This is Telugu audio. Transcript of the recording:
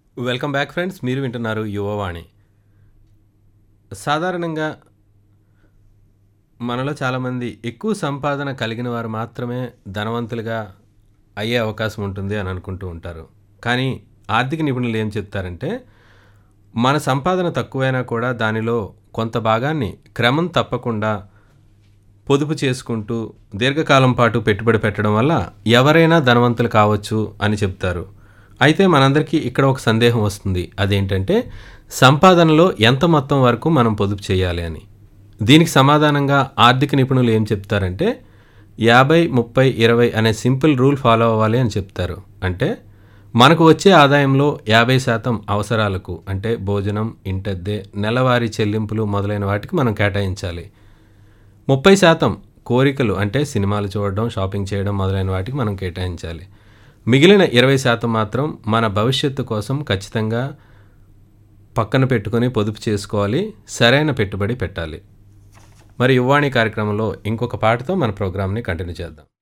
వెల్కమ్ బ్యాక్ ఫ్రెండ్స్ మీరు వింటున్నారు యువవాణి సాధారణంగా మనలో చాలామంది ఎక్కువ సంపాదన కలిగిన వారు మాత్రమే ధనవంతులుగా అయ్యే అవకాశం ఉంటుంది అని అనుకుంటూ ఉంటారు కానీ ఆర్థిక నిపుణులు ఏం చెప్తారంటే మన సంపాదన తక్కువైనా కూడా దానిలో కొంత భాగాన్ని క్రమం తప్పకుండా పొదుపు చేసుకుంటూ దీర్ఘకాలం పాటు పెట్టుబడి పెట్టడం వల్ల ఎవరైనా ధనవంతులు కావచ్చు అని చెప్తారు అయితే మనందరికీ ఇక్కడ ఒక సందేహం వస్తుంది అదేంటంటే సంపాదనలో ఎంత మొత్తం వరకు మనం పొదుపు చేయాలి అని దీనికి సమాధానంగా ఆర్థిక నిపుణులు ఏం చెప్తారంటే యాభై ముప్పై ఇరవై అనే సింపుల్ రూల్ ఫాలో అవ్వాలి అని చెప్తారు అంటే మనకు వచ్చే ఆదాయంలో యాభై శాతం అవసరాలకు అంటే భోజనం ఇంటద్దె నెలవారీ చెల్లింపులు మొదలైన వాటికి మనం కేటాయించాలి ముప్పై శాతం కోరికలు అంటే సినిమాలు చూడడం షాపింగ్ చేయడం మొదలైన వాటికి మనం కేటాయించాలి మిగిలిన ఇరవై శాతం మాత్రం మన భవిష్యత్తు కోసం ఖచ్చితంగా పక్కన పెట్టుకొని పొదుపు చేసుకోవాలి సరైన పెట్టుబడి పెట్టాలి మరి యువాణి కార్యక్రమంలో ఇంకొక పాటతో మన ప్రోగ్రామ్ని కంటిన్యూ చేద్దాం